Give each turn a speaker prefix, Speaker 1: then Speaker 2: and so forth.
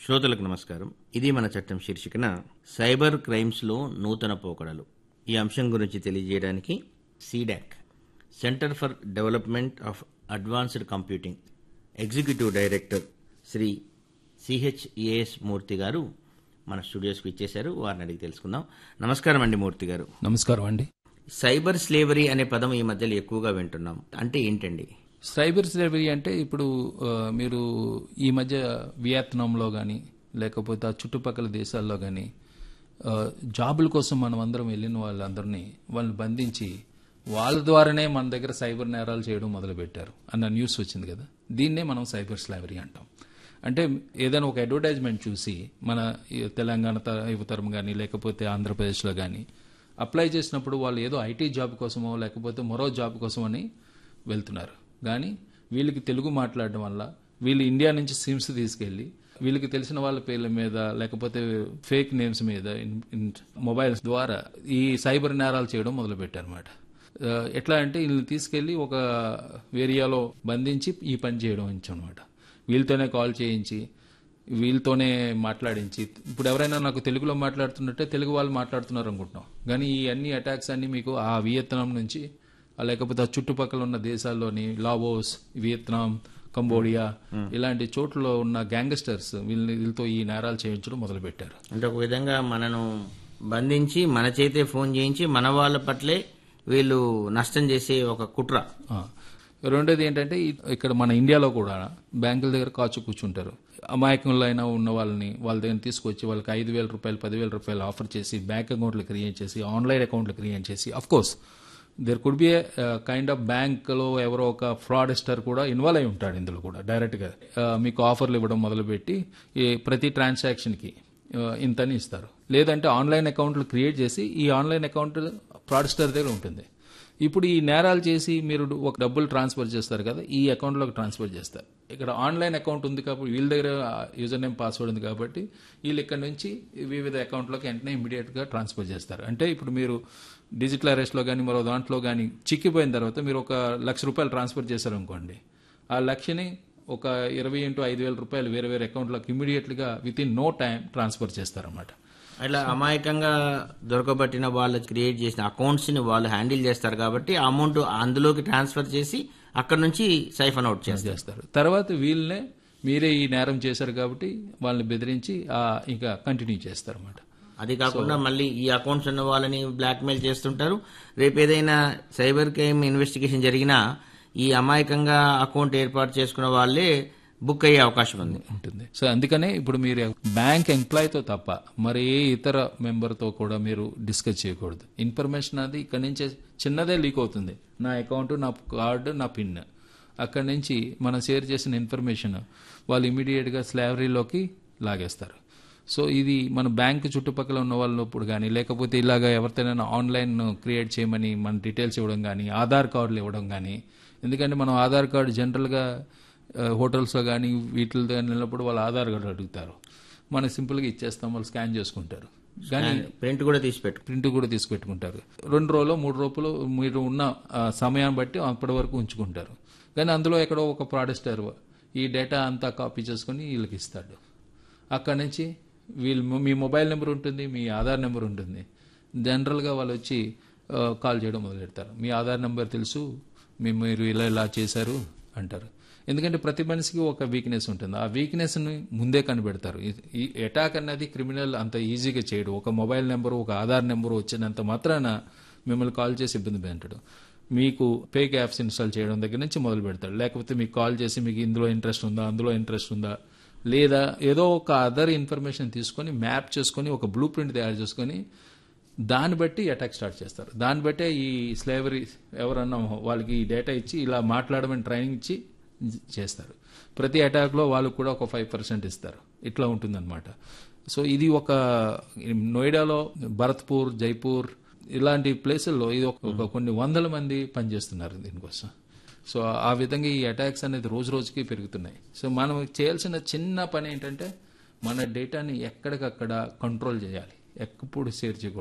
Speaker 1: శ్రోతలకు నమస్కారం ఇది మన చట్టం శీర్షికన సైబర్ క్రైమ్స్లో నూతన పోకడలు ఈ అంశం గురించి తెలియజేయడానికి CDAC centre for development of advanced computing executive director Shri CHAS Murthy garu మన స్టూడియోస్కి ఇచ్చేశారు వారిని అడిగి తెలుసుకుందాం నమస్కారం అండి మూర్తి గారు
Speaker 2: నమస్కారం అండి
Speaker 1: సైబర్ స్లేవరీ అనే పదం ఈ మధ్యలో ఎక్కువగా వింటున్నాం అంటే ఏంటండి
Speaker 2: సైబర్ స్లేవరీ అంటే ఇప్పుడు ఆ, మీరు ఈ మధ్య వియత్నాంలో కానీ లేకపోతే ఆ చుట్టుపక్కల దేశాల్లో కానీ జాబుల కోసం మనం అందరం వెళ్ళిన వాళ్ళందరినీ వాళ్ళని బంధించి వాళ్ళ ద్వారానే మన దగ్గర సైబర్ నేరాలు చేయడం మొదలుపెట్టారు అన్న న్యూస్ వచ్చింది కదా దీన్నే మనం సైబర్ స్లేవరీ అంటాం అంటే ఏదైనా ఒక అడ్వర్టైజ్మెంట్ చూసి మన ఈ తెలంగాణ త- యువతరం కానీ లేకపోతే ఆంధ్రప్రదేశ్లో కానీ అప్లై చేసినప్పుడు వాళ్ళు ఏదో ఐటీ జాబ్ కోసమో లేకపోతే మరో జాబ్ కోసమని వెళ్తున్నారు కానీ వీళ్ళకి తెలుగు మాట్లాడడం వల్ల వీళ్ళు ఇండియా నుంచి సిమ్స్ తీసుకెళ్ళి వీళ్ళకి తెలిసిన వాళ్ళ పేర్ల మీద లేకపోతే ఫేక్ నేమ్స్ మీద ఇన్- ఇన్- మొబైల్స్ ద్వారా ఈ సైబర్ నేరాలు చేయడం మొదలుపెట్టారన్నమాట ఆ, ఎట్లా అంటే వీళ్ళని తీసుకెళ్లి ఒక ఏరియాలో బంధించి ఈ పని చేయడం అనమాట వీళ్ళతోనే కాల్ చేయించి వీళ్ళతోనే మాట్లాడించి ఇప్పుడు ఎవరైనా నాకు తెలుగులో మాట్లాడుతున్నట్టే తెలుగు వాళ్ళు మాట్లాడుతున్నారు అనుకుంటున్నాం కానీ ఈ అన్ని అటాక్స్ అన్ని మీకు ఆ వియత్నాం నుంచి ఆ లేకపోతే ఆ చుట్టుపక్కల ఉన్న దేశాల్లోని లావోస్ వియత్నాం కంబోడియా ఇలాంటి చోట్ల ఉన్న గ్యాంగస్టర్స్ వీళ్ళని వీళ్ళతో ఈ నేరాలు చేయించడం మొదలుపెట్టారు
Speaker 1: అంటే ఒక విధంగా మనను బంధించి మన చేతే ఫోన్ చేయించి మన వాళ్ళ పట్లే వీళ్ళు నష్టం చేసే ఒక కుట్ర
Speaker 2: ఆ. రెండోది ఏంటంటే ఇ- ఇక్కడ మన ఇండియాలో కూడా బ్యాంకుల దగ్గర కాచు కూర్చుంటారు అమాయకంలో అయినా ఉన్న వాళ్ళని వాళ్ళ దగ్గర తీసుకొచ్చి వాళ్ళకి ఐదు వేల రూపాయలు పదివేల రూపాయలు ఆఫర్ చేసి బ్యాంక్ అకౌంట్లు క్రియేట్ చేసి ఆన్లైన్ అకౌంట్లు క్రియేట్ చేసి of course there could be kind of బ్యాంక్లో ఎవరో ఒక ఫ్రాడస్టర్ కూడా ఇన్వాల్వ్ అయి ఉంటాడు ఇందులో కూడా డైరెక్ట్గా మీకు ఆఫర్లు ఇవ్వడం మొదలుపెట్టి ఈ ప్రతి ట్రాన్సాక్షన్కి ఇంతని ఇస్తారు లేదంటే ఆన్లైన్ అకౌంట్లు క్రియేట్ చేసి ఈ ఆన్లైన్ అకౌంట్ ఫ్రాడ్స్టర్ దగ్గర ఉంటుంది ఇప్పుడు ఈ నేరాలు చేసి మీరు ఒక డబ్బులు ట్రాన్స్ఫర్ చేస్తారు కదా ఈ అకౌంట్లోకి ట్రాన్స్ఫర్ చేస్తారు ఇక్కడ ఆన్లైన్ అకౌంట్ ఉంది కాబట్టి వీళ్ళ దగ్గర యూజర్ నేమ్ పాస్వర్డ్ ఉంది కాబట్టి వీళ్ళు ఇక్కడ నుంచి వివిధ అకౌంట్లోకి వెంటనే ఇమీడియట్గా ట్రాన్స్ఫర్ చేస్తారు అంటే ఇప్పుడు మీరు డిజిటల్ అరెస్ట్లో కానీ మరో దాంట్లో కానీ చిక్కిపోయిన తర్వాత మీరు ఒక లక్ష రూపాయలు ట్రాన్స్ఫర్ చేశారు అనుకోండి ఆ లక్షని ఒక ఇరవై ఇంటూ ఐదు వేల రూపాయలు వేరే వేరే అకౌంట్లోకి ఇమీడియట్గా with in no time transfer చేస్తారన్నమాట
Speaker 1: అట్లా అమాయకంగా దొరకబట్టిన వాళ్ళు క్రియేట్ చేసిన అకౌంట్స్ ని వాళ్ళు హ్యాండిల్ చేస్తారు కాబట్టి ఆ అమౌంట్ అందులోకి ట్రాన్స్ఫర్ చేసి అక్కడ నుంచి సైఫన్ అవుట్ చేస్తారు
Speaker 2: చేస్తారు తర్వాత వీళ్ళనే మీరే ఈ నేరం చేశారు కాబట్టి వాళ్ళని బెదిరించి ఆ, ఇంకా కంటిన్యూ చేస్తారు అన్నమాట
Speaker 1: అది కాకుండా మళ్ళీ ఈ అకౌంట్స్ ఉన్న వాళ్ళని బ్లాక్మెయిల్ చేస్తుంటారు రేపు ఏదైనా సైబర్ క్రైమ్ ఇన్వెస్టిగేషన్ జరిగినా ఈ అమాయకంగా అకౌంట్ ఏర్పాటు చేసుకున్న వాళ్ళే బుక్ అయ్యే అవకాశం ఉంది
Speaker 2: ఉంటుంది సో అందుకనే ఇప్పుడు మీరు బ్యాంక్ ఎంప్లాయీతో తప్ప మరి ఏ ఇతర మెంబర్తో కూడా మీరు డిస్కస్ చేయకూడదు ఇన్ఫర్మేషన్ అది ఇక్కడ నుంచి చిన్నదే లీక్ అవుతుంది నా అకౌంట్ నా కార్డు నా పిన్ అక్కడి నుంచి మనం షేర్ చేసిన ఇన్ఫర్మేషన్ వాళ్ళు ఇమీడియట్గా స్లావరీలోకి లాగేస్తారు సో ఇది మన బ్యాంక్ చుట్టుపక్కల ఉన్న వాళ్ళప్పుడు కానీ లేకపోతే ఇలాగ ఎవరితోనైనా ఆన్లైన్ క్రియేట్ చేయమని మన డీటెయిల్స్ ఇవ్వడం కానీ ఆధార్ కార్డులు ఇవ్వడం కానీ ఎందుకంటే మనం ఆధార్ కార్డు జనరల్గా హోటల్స్లో కానీ వీటిలో కానీ వెళ్ళినప్పుడు వాళ్ళు ఆధార్ కార్డు అడుగుతారు మనం సింపుల్గా ఇచ్చేస్తాం వాళ్ళు స్కాన్ చేసుకుంటారు కానీ
Speaker 1: ప్రింట్ కూడా తీసి పెట్టు
Speaker 2: ప్రింట్ కూడా తీసి పెట్టుకుంటారు రెండు రోజులు మూడు రోజులు మీరు ఉన్న ఆ, సమయాన్ని బట్టి అప్పటి వరకు ఉంచుకుంటారు కానీ అందులో ఎక్కడో ఒక ప్రాడస్టర్ ఈ డేటా అంతా కాపీ చేసుకొని వీళ్ళకి ఇస్తాడు అక్కడి నుంచి వీళ్ళు మీ మొబైల్ నెంబర్ ఉంటుంది మీ ఆధార్ నెంబర్ ఉంటుంది జనరల్గా వాళ్ళు వచ్చి ఆ, కాల్ చేయడం మొదలు పెడతారు మీ ఆధార్ నెంబర్ తెలుసు మేము మీరు ఇలా ఇలా చేశారు అంటారు ఎందుకంటే ప్రతి మనిషికి ఒక వీక్నెస్ ఉంటుంది ఆ వీక్నెస్ని ముందే కనిపెడతారు ఈ- ఈ అటాక్ అన్నది క్రిమినల్ అంత ఈజీగా చేయడు ఒక మొబైల్ నెంబర్ ఒక ఆధార్ నెంబర్ వచ్చినంత మాత్రాన మిమ్మల్ని కాల్ చేసి ఇబ్బంది పెడతాడు మీకు ఫేక్ యాప్స్ ఇన్స్టాల్ చేయడం దగ్గర నుంచి మొదలు పెడతాడు లేకపోతే మీకు కాల్ చేసి మీకు ఇందులో ఇంట్రెస్ట్ ఉందా అందులో ఇంట్రెస్ట్ ఉందా లేదా ఏదో ఒక అదర్ ఇన్ఫర్మేషన్ తీసుకొని మ్యాప్ చేసుకొని ఒక బ్లూ ప్రింట్ తయారు చేసుకొని దాన్ని బట్టి అటాక్ స్టార్ట్ చేస్తారు దాన్ని బట్టే ఈ స్లేవరీ ఎవరన్నా వాళ్ళకి ఈ డేటా ఇచ్చి ఇలా మాట్లాడమని ట్రైనింగ్ ఇచ్చి చేస్తారు ప్రతి అటాక్లో వాళ్ళకు కూడా ఒక ఫైవ్ పర్సెంట్ ఇస్తారు ఇట్లా ఉంటుందన్నమాట సో ఇది ఒక నోయిడాలో భరత్పూర్ జైపూర్ ఇలాంటి ప్లేసుల్లో ఇది ఒక ఒక కొన్ని వందల మంది పనిచేస్తున్నారు దీనికోసం సో ఆ విధంగా ఈ అటాక్స్ అనేది రోజు రోజుకి పెరుగుతున్నాయి సో మనం చేయాల్సిన చిన్న పని ఏంటంటే మన డేటాని ఎక్కడికక్కడ కంట్రోల్ చేయాలి ఎప్పుడు షేర్ చేయకూడదు